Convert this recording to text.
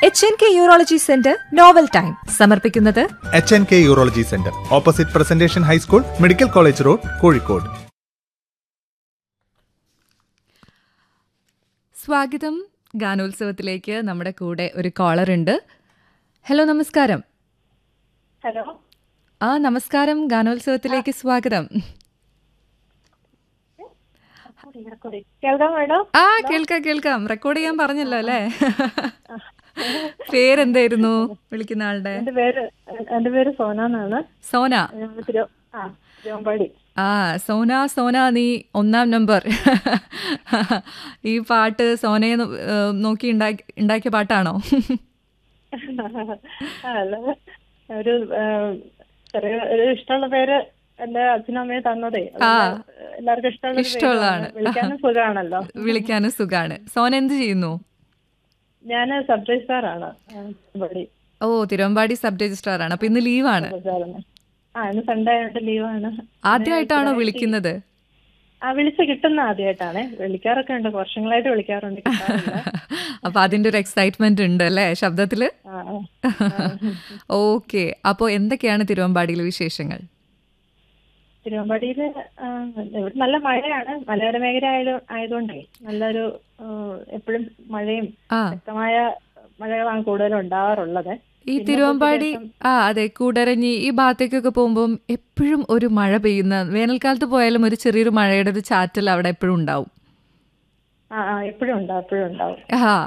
H N K urology centre novel time സമർപ്പിക്കുന്നത് H N K urology centre opposite presentation high school medical college road Kozhikode സ്വാഗതം ഗാനോത്സവത്തിലേക്ക് നമ്മുടെ കൂടെ ഒരു കോളർ ഉണ്ട് ഹലോ നമസ്കാരം ഹലോ ആ നമസ്കാരം ഗാനോത്സവത്തിലേക്ക് സ്വാഗതം കേൾക്കാം മേഡം ആ കേൾക്കാം കേൾക്കാം റെക്കോർഡ് ചെയ്യാൻ പറഞ്ഞല്ലോ അല്ലേ പേരെന്തായിരുന്നു വിളിക്കുന്ന ആളുടെ എന്റെ പേര് എന്റെ പേര് സോന എന്നാണ് സോന ഞാൻ തിരു ആ തിരുവമ്പാടി ആ സോന സോന നീ ഒന്നാം നമ്പർ ഈ പാട്ട് സോനയെ നോ- ഏ, നോക്കി ഉണ്ടാക്കി ഉണ്ടാക്കിയ പാട്ടാണോ അല്ല ഒരു ആ, ചെറിയ ഒരു ഇഷ്ടമുള്ള പേര് എന്റെ അച്ഛനും അമ്മയും തന്നതേ അതുകൊണ്ട് എല്ലാവർക്കും ഇഷ്ടമുള്ള ഒരു ഇഷ്ടമുള്ളതാണ്. പേരാണ്. വിളിക്കാനും സുഖമാണല്ലോ വിളിക്കാനും സുഖാണ് സോന എന്ത് ചെയ്യുന്നു ഞാൻ സബ് രജിസ്ട്രാറാണ് തിരുവമ്പാടി ഓ തിരുവമ്പാടി സബ് രജിസ്ട്രാർ ആണ് അപ്പൊ ഇന്ന് ലീവാണ് രജിസ്ട്രാറാണ്. ആ ഇന്ന് സൺഡേ ആയിട്ട് ലീവാണ് ആദ്യമായിട്ടാണോ വിളിക്കുന്നത് ആ വിളിച്ച് കിട്ടുന്ന ആദ്യമായിട്ടാണ് വിളിക്കാറൊക്കെ ഉണ്ട് വർഷങ്ങളായിട്ട് വിളിക്കാറുണ്ട് കിട്ടാറില്ല. അപ്പൊ അതിന്റെ ഒരു എക്സൈറ്റ്മെന്റ് ഉണ്ട് അല്ലേ ശബ്ദത്തില് ആ, ആ. ഓക്കെ അപ്പോൾ എന്തൊക്കെയാണ് തിരുവമ്പാടിയിലെ വിശേഷങ്ങൾ തിരുവമ്പാടിയില് ആ, ഇവിടെ നല്ല മഴയാണ് മലയോര മേഖല ആയത് ആയതുകൊണ്ടേ നല്ലൊരു എപ്പോഴും മഴയും ആ ശക്തമായ മഴകളാണ് കൂടുതലും ഉണ്ടാവാറുള്ളത് ഈ തിരുവമ്പാടി ആ അതെ കൂടരഞ്ഞി ഈ ഭാഗത്തേക്കൊക്കെ പോകുമ്പോൾ എപ്പോഴും ഒരു മഴ പെയ്യുന്ന വേനൽക്കാലത്ത് പോയാലും ഒരു ചെറിയൊരു മഴയുടെ ഒരു ചാറ്റൽ അവിടെ എപ്പോഴും ഉണ്ടാവും ആ ആ എപ്പോഴും ഉണ്ടാവും എപ്പോഴും ഉണ്ടാവും ആ